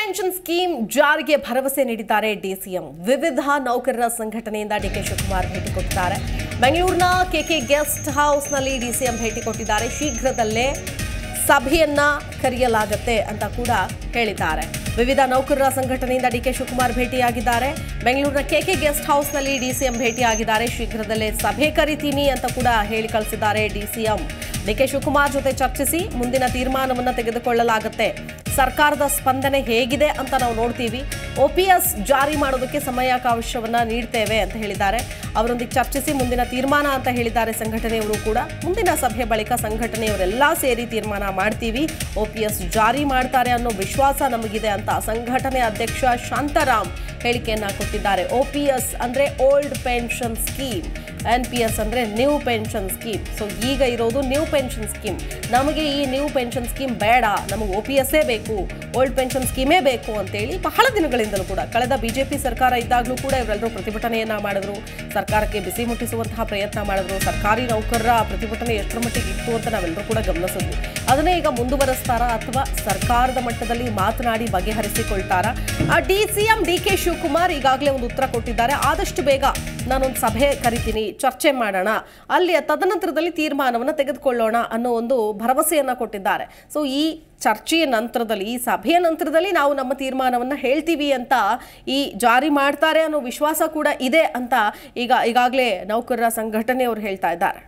Pension scheme ಜಾರಿಗೆ ಭರವಸೆ ನೀಡಿದ್ದಾರೆ ಡಿಸಿಎಂ ವಿವಿಧ ನೌಕರರ ಸಂಘಟನೆಯಿಂದ ಡಿಕೆ ಶಿವಕುಮಾರ್ ಭೇಟಿ ಕೊಟ್ಟಿದ್ದಾರೆ ಬೆಂಗಳೂರಿನ ಕೆಕೆ ಗೆಸ್ಟ್ ಹೌಸ್ನಲ್ಲಿ ಡಿಸಿಎಂ ಭೇಟಿ ಕೊಟ್ಟಿದ್ದಾರೆ ಶೀಘ್ರದಲ್ಲೇ ಸಭೆಯನ್ನ ಕರೆಯಲಾಗುತ್ತೆ ಅಂತ ಕೂಡ ಹೇಳಿದ್ದಾರೆ ವಿವಿಧ ನೌಕರರ ಸಂಘಟನೆಯಿಂದ ಡಿಕೆ ಶಿವಕುಮಾರ್ ಭೇಟಿಯಾಗಿದ್ದಾರೆ ಬೆಂಗಳೂರಿನ ಕೆಕೆ ಗೆಸ್ಟ್ ಹೌಸ್ನಲ್ಲಿ ಡಿಸಿಎಂ ಭೇಟಿಯಾಗಿದ್ದಾರೆ ಶೀಘ್ರದಲ್ಲೇ ಸಭೆ ಕರಿತೀನಿ ಅಂತ ಕೂಡ ಹೇಳಿ ಕಳಿಸಿದ್ದಾರೆ ಡಿಸಿಎಂ ಡಿಕೆ ಶಿವಕುಮಾರ್ ಜೊತೆ ಚರ್ಚಿಸಿ ಮುಂದಿನ ತೀರ್ಮಾನವನ್ನು ತೆಗೆದುಕೊಳ್ಳಲಾಗುತ್ತೆ ಸರ್ಕಾರದ ಸ್ಪಂದನೆ ಹೇಗಿದೆ ಅಂತ ನಾವು ನೋಡ್ತೀವಿ ಒಪಿಎಸ್ ಜಾರಿ ಮಾಡೋದಕ್ಕೆ ಸಮಯಾವಕಾಶವನ್ನ ನೀಡ್ತೇವೆ ಅಂತ ಹೇಳಿದ್ದಾರೆ ಅವರೊಂದಿಗೆ ಚರ್ಚಿಸಿ ಮುಂದಿನ ತೀರ್ಮಾನ ಅಂತ ಹೇಳಿದ್ದಾರೆ ಸಂಘಟನೆಯವರು ಕೂಡ ಮುಂದಿನ ಸಭೆ ಬಳಿಕ ಸಂಘಟನೆಯವರೆಲ್ಲ ಸೇರಿ ತೀರ್ಮಾನ ಮಾಡ್ತೀವಿ ಒಪಿಎಸ್ ಜಾರಿ ಮಾಡ್ತಾರೆ ಅನ್ನೋ ವಿಶ್ವಾಸ ನಮಗಿದೆ ಅಂತ ಸಂಘಟನೆ ಅಧ್ಯಕ್ಷ ಶಾಂತಾರಾಮ್ ಹೇಳಿಕೆಯನ್ನ ಕೊಟ್ಟಿದ್ದಾರೆ ಒಪಿಎಸ್ ಅಂದ್ರೆ old pension scheme N P S ಅಂದ್ರೆ ನ್ಯೂ ಪೆನ್ಷನ್ ಸ್ಕೀಮ್ ಸೊ ಈಗ ಇರೋದು ನ್ಯೂ ಪೆನ್ಷನ್ ಸ್ಕೀಮ್ ನಮಗೆ ಈ ನ್ಯೂ ಪೆನ್ಷನ್ ಸ್ಕೀಮ್ ಬೇಡ ನಮಗೆ ಒ ಪಿ ಎಸ್ಸೇ ಬೇಕು ಓಲ್ಡ್ ಪೆನ್ಷನ್ ಸ್ಕೀಮೇ ಬೇಕು ಅಂತೇಳಿ ಬಹಳ ದಿನಗಳಿಂದಲೂ ಕೂಡ ಕಳೆದ ಬಿಜೆಪಿ ಸರ್ಕಾರ ಇದ್ದಾಗಲೂ ಕೂಡ ಇವರೆಲ್ಲರೂ ಪ್ರತಿಭಟನೆಯನ್ನ ಮಾಡಿದ್ರು ಸರ್ಕಾರಕ್ಕೆ ಬಿಸಿ ಮುಟ್ಟಿಸುವಂತಹ ಪ್ರಯತ್ನ ಮಾಡಿದ್ರು ಸರ್ಕಾರಿ ನೌಕರರ ಪ್ರತಿಭಟನೆ ಎಷ್ಟರ ಮಟ್ಟಿಗೆ ಇತ್ತು ಅಂತ ನಾವೆಲ್ಲರೂ ಕೂಡ ಗಮನಿಸಿದ್ವಿ ಅದನ್ನೇ ಈಗ ಮುಂದುವರೆಸ್ತಾರ ಅಥವಾ ಸರ್ಕಾರದ ಮಟ್ಟದಲ್ಲಿ ಮಾತನಾಡಿ ಬಗೆಹರಿಸಿಕೊಳ್ತಾರಾ D C M D K Shivakumar ಈಗಾಗಲೇ ಒಂದು ಉತ್ತರ ಕೊಟ್ಟಿದ್ದಾರೆ ಆದಷ್ಟು ಬೇಗ ನಾನೊಂದು ಸಭೆ ಕರಿತೀನಿ ಚರ್ಚೆ ಮಾಡೋಣ ಅಲ್ಲಿ ತದನಂತರದಲ್ಲಿ ತೀರ್ಮಾನವನ್ನು ತೆಗೆದುಕೊಳ್ಳೋಣ ಅನ್ನೋ ಒಂದು ಭರವಸೆಯನ್ನ ಕೊಟ್ಟಿದ್ದಾರೆ ಸೊ ಈ ಚರ್ಚೆಯ ನಂತರದಲ್ಲಿ ಈ ಸಭೆಯ ನಂತರದಲ್ಲಿ ನಾವು ನಮ್ಮ ತೀರ್ಮಾನವನ್ನು ಹೇಳ್ತೀವಿ ಅಂತ ಈ ಜಾರಿ ಮಾಡ್ತಾರೆ ಅನ್ನೋ ವಿಶ್ವಾಸ ಕೂಡ ಇದೆ ಅಂತ ಈಗ ಈಗಾಗಲೇ ನೌಕರರ ಸಂಘಟನೆಯವರು ಹೇಳ್ತಾ ಇದ್ದಾರೆ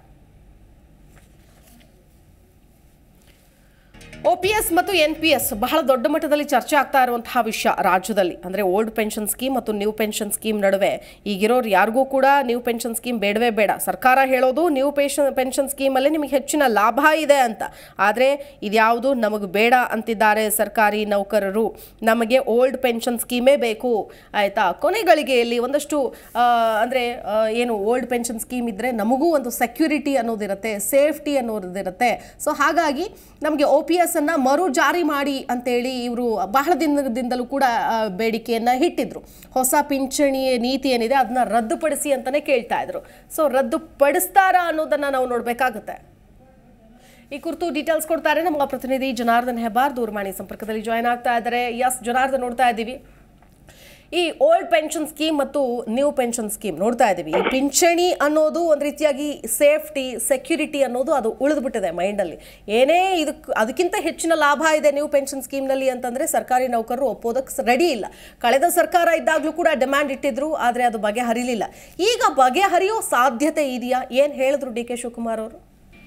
ಒಪಿಎಸ್ ಮತ್ತು ಎನ್ ಪಿ ಎಸ್ ಬಹಳ ದೊಡ್ಡ ಮಟ್ಟದಲ್ಲಿ ಚರ್ಚೆ ಆಗ್ತಾ ಇರುವಂತಹ ವಿಷಯ ರಾಜ್ಯದಲ್ಲಿ ಅಂದರೆ ಓಲ್ಡ್ ಪೆನ್ಷನ್ ಸ್ಕೀಮ್ ಮತ್ತು ನ್ಯೂ ಪೆನ್ಷನ್ ಸ್ಕೀಮ್ ನಡುವೆ ಈಗಿರೋರು ಯಾರಿಗೂ ಕೂಡ ನ್ಯೂ ಪೆನ್ಷನ್ ಸ್ಕೀಮ್ ಬೇಡವೇ ಬೇಡ ಸರ್ಕಾರ ಹೇಳೋದು ನ್ಯೂ ಪೆನ್ಷನ್ ಪೆನ್ಷನ್ ಸ್ಕೀಮಲ್ಲಿ ನಿಮಗೆ ಹೆಚ್ಚಿನ ಲಾಭ ಇದೆ ಅಂತ ಆದರೆ ಇದ್ಯಾವುದು ನಮಗೆ ಬೇಡ ಅಂತಿದ್ದಾರೆ ಸರ್ಕಾರಿ ನೌಕರರು ನಮಗೆ ಓಲ್ಡ್ ಪೆನ್ಷನ್ ಸ್ಕೀಮೇ ಬೇಕು ಆಯಿತಾ ಕೊನೆಗಳಿಗೆಯಲ್ಲಿ ಒಂದಷ್ಟು ಅಂದರೆ ಏನು ಓಲ್ಡ್ ಪೆನ್ಷನ್ ಸ್ಕೀಮ್ ಇದ್ದರೆ ನಮಗೂ ಒಂದು ಸೆಕ್ಯೂರಿಟಿ ಅನ್ನೋದಿರುತ್ತೆ ಸೇಫ್ಟಿ ಅನ್ನೋದಿರುತ್ತೆ ಸೊ ಹಾಗಾಗಿ ನಮಗೆ ಒ ಪಿ ಎಸ್ ಅನ್ನ ಮರು ಜಾರಿ ಮಾಡಿ ಅಂತೇಳಿ ಇವರು ಬಹಳ ದಿನದಿಂದಲೂ ಕೂಡ ಆ, ಬೇಡಿಕೆಯನ್ನ ಇಟ್ಟಿದ್ರು ಹೊಸ ಪಿಂಚಣಿ ನೀತಿ ಏನಿದೆ ಅದನ್ನ ರದ್ದುಪಡಿಸಿ ಅಂತಾನೆ ಕೇಳ್ತಾ ಇದ್ರು ಸೊ ರದ್ದುಪಡಿಸ್ತಾರಾ ಅನ್ನೋದನ್ನ ನಾವು ನೋಡ್ಬೇಕಾಗುತ್ತೆ ಈ ಕುರಿತು ಡೀಟೇಲ್ಸ್ ಕೊಡ್ತಾರೆ ನಮ್ಮ ಪ್ರತಿನಿಧಿ ಜನಾರ್ದನ್ ಹೆಬ್ಬಾರ್ ದೂರವಾಣಿ ಸಂಪರ್ಕದಲ್ಲಿ ಜಾಯ್ನ್ ಆಗ್ತಾ ಇದ್ದಾರೆ ಎಸ್ ಜನಾರ್ದನ್ ನೋಡ್ತಾ ಇದ್ದೀವಿ ಈ ಓಲ್ಡ್ ಪೆನ್ಷನ್ ಸ್ಕೀಮ್ ಮತ್ತು ನ್ಯೂ ಪೆನ್ಷನ್ ಸ್ಕೀಮ್ ನೋಡ್ತಾ ಇದ್ದೀವಿ ಈ ಪಿಂಚಣಿ ಅನ್ನೋದು ಒಂದು ರೀತಿಯಾಗಿ ಸೇಫ್ಟಿ ಸೆಕ್ಯೂರಿಟಿ ಅನ್ನೋದು ಅದು ಉಳಿದ್ಬಿಟ್ಟಿದೆ ಮೈಂಡಲ್ಲಿ ಏನೇ ಇದಕ್ಕೆ ಅದಕ್ಕಿಂತ ಹೆಚ್ಚಿನ ಲಾಭ ಇದೆ ನ್ಯೂ ಪೆನ್ಷನ್ ಸ್ಕೀಮ್ನಲ್ಲಿ ಅಂತಂದರೆ ಸರ್ಕಾರಿ ನೌಕರರು ಒಪ್ಪೋದಕ್ಕೆ ರೆಡಿ ಇಲ್ಲ ಕಳೆದ ಸರ್ಕಾರ ಇದ್ದಾಗಲೂ ಕೂಡ ಡಿಮ್ಯಾಂಡ್ ಇಟ್ಟಿದ್ರು ಆದರೆ ಅದು ಬಗೆಹರಿಲಿಲ್ಲ ಈಗ ಬಗೆಹರಿಯೋ ಸಾಧ್ಯತೆ ಇದೆಯಾ ಏನು ಹೇಳಿದ್ರು ಡಿ ಕೆ ಶಿವಕುಮಾರ್ ಅವರು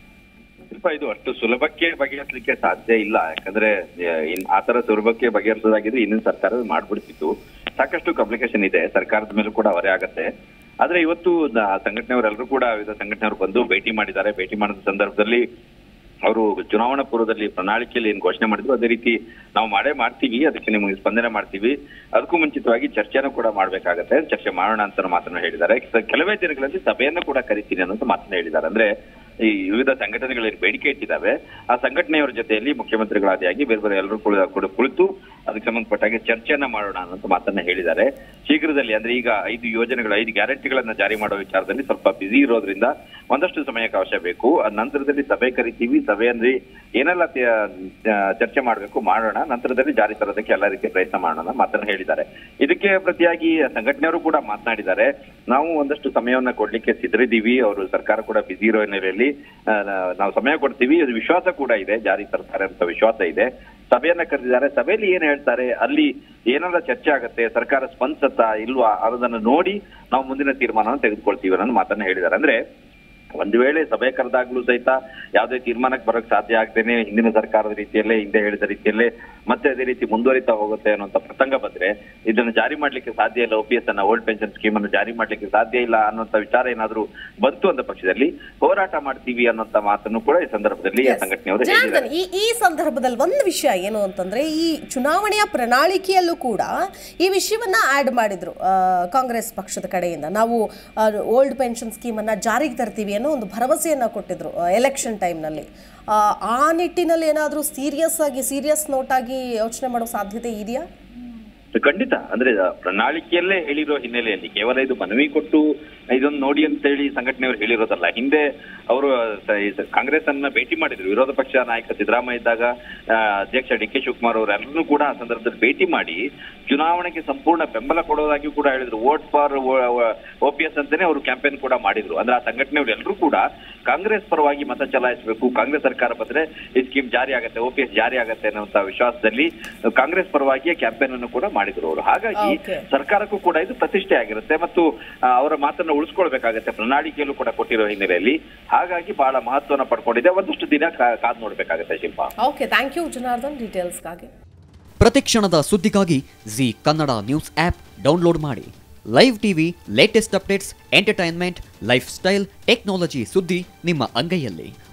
ಸ್ವಲ್ಪ ಇದು ಅಷ್ಟು ಸುಲಭಕ್ಕೆ ಬಗೆಹರಿಸಲಿಕ್ಕೆ ಸಾಧ್ಯ ಇಲ್ಲ ಯಾಕಂದ್ರೆ ಆ, ಇನ್ ಆತರ ಸುಲಭಕ್ಕೆ ಬಗೆಹರಿಸೋದಾಗಿದ್ರೆ ಇನ್ನೊಂದು ಸರ್ಕಾರ ಮಾಡ್ಬಿಡ್ತಿತ್ತು ಸಾಕಷ್ಟು ಕಾಂಪ್ಲಿಕೇಶನ್ ಇದೆ ಸರ್ಕಾರದ ಮೇಲೂ ಕೂಡ ಅವರೇ ಆಗತ್ತೆ ಆದ್ರೆ ಇವತ್ತು ನ- ಸಂಘಟನೆಯವರೆಲ್ಲರೂ ಕೂಡ ವಿವಿಧ ಸಂಘಟನೆಯವರು ಬಂದು ಭೇಟಿ ಮಾಡಿದ್ದಾರೆ ಭೇಟಿ ಮಾಡಿದ ಸಂದರ್ಭದಲ್ಲಿ ಅವರು ಚುನಾವಣಾ ಪೂರ್ವದಲ್ಲಿ ಪ್ರಣಾಳಿಕೆಯಲ್ಲಿ ಏನ್ ಘೋಷಣೆ ಮಾಡಿದ್ರು ಅದೇ ರೀತಿ ನಾವು ಮಾಡೇ ಮಾಡ್ತೀವಿ ಅದಕ್ಕೆ ನಿಮಗೆ ಸ್ಪಂದನೆ ಮಾಡ್ತೀವಿ ಅದಕ್ಕೂ ಮುಂಚಿತವಾಗಿ ಚರ್ಚೆನೂ ಕೂಡ ಮಾಡ್ಬೇಕಾಗತ್ತೆ ಚರ್ಚೆ ಮಾಡೋಣ ಅಂತ ಮಾತನ್ನ ಹೇಳಿದ್ದಾರೆ ಸ- ಕೆಲವೇ ದಿನಗಳಲ್ಲಿ ಸಭೆಯನ್ನು ಕೂಡ ಕರಿತೀನಿ ಅನ್ನೋದು ಮಾತನ್ನ ಹೇಳಿದ್ದಾರೆ ಅಂದ್ರೆ ಈ ವಿವಿಧ ಸಂಘಟನೆಗಳು ಏನ್ ಬೇಡಿಕೆ ಇಟ್ಟಿದ್ದಾವೆ ಆ ಸಂಘಟನೆಯವರ ಜೊತೆಯಲ್ಲಿ ಮುಖ್ಯಮಂತ್ರಿಗಳಾದಿಯಾಗಿ ಬೇರೆ ಬೇರೆ ಎಲ್ಲರೂ ಕೂಡ ಕೂಡ ಕುಳಿತು ಅದಕ್ಕೆ ಸಂಬಂಧಪಟ್ಟಾಗೆ ಚರ್ಚೆಯನ್ನ ಮಾಡೋಣ ಅನ್ನೋ ಮಾತನ್ನ ಹೇಳಿದ್ದಾರೆ ಶೀಘ್ರದಲ್ಲಿ ಅಂದ್ರೆ ಈಗ ಐದು ಯೋಜನೆಗಳು ಐದು ಗ್ಯಾರಂಟಿಗಳನ್ನ ಜಾರಿ ಮಾಡೋ ವಿಚಾರದಲ್ಲಿ ಸ್ವಲ್ಪ ಬಿಸಿ ಇರೋದ್ರಿಂದ ಒಂದಷ್ಟು ಸಮಯಕ್ಕಾವಶ್ಯ ಬೇಕು ಆ ನಂತರದಲ್ಲಿ ಸಭೆ ಕರಿತೀವಿ ಸಭೆಯಲ್ಲಿ ಏನೆಲ್ಲ ತ- ಆ, ಚರ್ಚೆ ಮಾಡಬೇಕು ಮಾಡೋಣ ನಂತರದಲ್ಲಿ ಜಾರಿ ತರೋದಕ್ಕೆ ಎಲ್ಲ ರೀತಿಯ ಪ್ರಯತ್ನ ಮಾಡೋಣ ಮಾತನ್ನ ಹೇಳಿದ್ದಾರೆ ಇದಕ್ಕೆ ಪ್ರತಿಯಾಗಿ ಸಂಘಟನೆಯವರು ಕೂಡ ಮಾತನಾಡಿದ್ದಾರೆ ನಾವು ಒಂದಷ್ಟು ಸಮಯವನ್ನ ಕೊಡ್ಲಿಕ್ಕೆ ಸಿದ್ಧರಿದ್ದೀವಿ ಅವರು ಸರ್ಕಾರ ಕೂಡ ಬಿಸಿ ಇರೋ ಹಿನ್ನೆಲೆಯಲ್ಲಿ ಆ, ನಾ- ನಾವು ಸಮಯ ಕೊಡ್ತೀವಿ ಅದು ವಿಶ್ವಾಸ ಕೂಡ ಇದೆ ಜಾರಿ ತರ್ತಾರೆ ಅಂತ ವಿಶ್ವಾಸ ಇದೆ ಸಭೆಯನ್ನ ಕರೆದಿದ್ದಾರೆ ಸಭೆಯಲ್ಲಿ ಏನ್ ಹೇಳ್ತಾರೆ ಅಲ್ಲಿ ಏನೆಲ್ಲ ಚರ್ಚೆ ಆಗತ್ತೆ ಸರ್ಕಾರ ಸ್ಪಂದಿಸತ್ತಾ ಇಲ್ವಾ ಅನ್ನೋದನ್ನ ನೋಡಿ ನಾವು ಮುಂದಿನ ತೀರ್ಮಾನವನ್ನು ತೆಗೆದುಕೊಳ್ತೀವಿ ಅನ್ನೋ ಮಾತನ್ನ ಹೇಳಿದ್ದಾರೆ ಅಂದ್ರೆ ಒಂದು ವೇಳೆ ಸಭೆ ಕರೆದಾಗ್ಲೂ ಸಹಿತ ಯಾವುದೇ ತೀರ್ಮಾನಕ್ಕೆ ಬರೋಕ್ ಸಾಧ್ಯ ಆಗ್ದೇನೆ ಹಿಂದಿನ ಸರ್ಕಾರದ ರೀತಿಯಲ್ಲೇ ಹಿಂದೆ ಹೇಳಿದ ರೀತಿಯಲ್ಲೇ ಮತ್ತೆ ಅದೇ ರೀತಿ ಮುಂದುವರಿತಾ ಹೋಗುತ್ತೆ ಅನ್ನುವಂತ ಪ್ರಸಂಗ ಬಂದ್ರೆ ಇದನ್ನು ಜಾರಿ ಮಾಡ್ಲಿಕ್ಕೆ ಸಾಧ್ಯ ಇಲ್ಲ ಓಪಿಎಸ್ ಅನ್ನ ಓಲ್ಡ್ ಪೆನ್ಷನ್ ಸ್ಕೀಮ್ ಅನ್ನು ಜಾರಿ ಮಾಡ್ಲಿಕ್ಕೆ ಸಾಧ್ಯ ಇಲ್ಲ ಅನ್ನುವಂತ ವಿಚಾರ ಏನಾದ್ರೂ ಬಂತು ಅಂದ ಪಕ್ಷದಲ್ಲಿ ಹೋರಾಟ ಮಾಡ್ತೀವಿ ಅನ್ನುವಂತ ಮಾತನ್ನು ಕೂಡ ಈ ಸಂದರ್ಭದಲ್ಲಿ Yes. ಸಂಘಟನೆಯವರು ಹೇಳಿದ್ದಾರೆ ಜನಾರ್ದನ್ ಈ ಈ ಸಂದರ್ಭದಲ್ಲಿ ಒಂದು ವಿಷಯ ಏನು ಅಂತಂದ್ರೆ ಈ ಚುನಾವಣೆಯ ಪ್ರಣಾಳಿಕೆಯಲ್ಲೂ ಕೂಡ ಈ ವಿಷಯವನ್ನ ಆಡ್ ಮಾಡಿದ್ರು ಆ, ಕಾಂಗ್ರೆಸ್ ಪಕ್ಷದ ಕಡೆಯಿಂದ ನಾವು ಓಲ್ಡ್ ಪೆನ್ಷನ್ ಸ್ಕೀಮನ್ನು ಜಾರಿಗೆ ತರ್ತೀವಿ ಅನ್ನೋ ಒಂದು ಭರವಸೆಯನ್ನ ಕೊಟ್ಟಿದ್ರು ಎಲೆಕ್ಷನ್ ಟೈಮ್ನಲ್ಲಿ ಆ ನಿಟ್ಟಿನಲ್ಲಿ ಏನಾದರೂ ಸೀರಿಯಸ್ ಆಗಿ ಸೀರಿಯಸ್ ನೋಟ್ ಆಗಿ ಯೋಚನೆ ಮಾಡೋ ಸಾಧ್ಯತೆ ಇದೆಯಾ ಖಂಡಿತ ಅಂದ್ರೆ ಆ, ಪ್ರಣಾಳಿಕೆಯಲ್ಲೇ ಹೇಳಿರೋ ಹಿನ್ನೆಲೆಯಲ್ಲಿ ಕೇವಲ ಇದು ಮನವಿ ಕೊಟ್ಟು ಇದೊಂದು ನೋಡಿ ಅಂತ ಹೇಳಿ ಸಂಘಟನೆಯವರು ಹೇಳಿರೋದಲ್ಲ ಹಿಂದೆ ಅವರು ಕಾಂಗ್ರೆಸ್ ಅನ್ನ ಭೇಟಿ ಮಾಡಿದ್ರು ವಿರೋಧ ಪಕ್ಷ ನಾಯಕ ಸಿದ್ದರಾಮಯ್ಯ ಇದ್ದಾಗ ಆ, ಅಧ್ಯಕ್ಷ ಡಿ ಕೆ ಶಿವಕುಮಾರ್ ಅವರೆಲ್ಲರೂ ಕೂಡ ಆ ಸಂದರ್ಭದಲ್ಲಿ ಭೇಟಿ ಮಾಡಿ ಚುನಾವಣೆಗೆ ಸಂಪೂರ್ಣ ಬೆಂಬಲ ಕೊಡೋದಾಗಿ ಕೂಡ ಹೇಳಿದ್ರು vote for O P S ಅಂತಾನೆ ಅವರು ಕ್ಯಾಂಪೇನ್ ಕೂಡ ಮಾಡಿದ್ರು ಅಂದ್ರೆ ಆ ಸಂಘಟನೆಯವರು ಎಲ್ಲರೂ ಕೂಡ ಕಾಂಗ್ರೆಸ್ ಪರವಾಗಿ ಮತ ಚಲಾಯಿಸಬೇಕು ಕಾಂಗ್ರೆಸ್ ಸರ್ಕಾರ ಬಂದ್ರೆ ಈ ಸ್ಕೀಮ್ ಜಾರಿ ಆಗುತ್ತೆ ಒ ಪಿ ಎಸ್ ಜಾರಿ ಆಗುತ್ತೆ ಅನ್ನುವಂತ ವಿಶ್ವಾಸದಲ್ಲಿ ಕಾಂಗ್ರೆಸ್ ಪರವಾಗಿ ಕ್ಯಾಂಪೇನ್ ಅನ್ನು ಕೂಡ ಮಾಡಿದ್ರು ಅವರು ಹಾಗಾಗಿ Okay. ಸರ್ಕಾರಕ್ಕೂ ಕೂಡ ಇದು ಪ್ರತಿಷ್ಠೆ ಆಗಿರುತ್ತೆ ಮತ್ತು ಆ, ಅವರ ಮಾತನ್ನ ಉಳಿಸ್ಕೊಳ್ಬೇಕಾಗತ್ತೆ ಪ್ರಣಾಳಿಕೆಯಲ್ಲೂ ಕೂಡ ಕೊಟ್ಟಿರೋ ಹಿನ್ನೆಲೆಯಲ್ಲಿ ಹಾಗಾಗಿ ಬಹಳ ಮಹತ್ವನ ಪಡ್ಕೊಂಡಿದೆ ಒಂದಷ್ಟು ದಿನ ಕಾ- ಕಾದ್ ನೋಡ್ಬೇಕಾಗತ್ತೆ Shilpa okay thank you Janardhan ಡೀಟೇಲ್ಸ್ಗಾಗಿ ಪ್ರತಿಕ್ಷಣದ ಸುದ್ದಿಗಾಗಿ Zee Kannada news app download ಮಾಡಿ live TV latest updates entertainment lifestyle technology ಸುದ್ದಿ ನಿಮ್ಮ ಅಂಗೈಯಲ್ಲಿ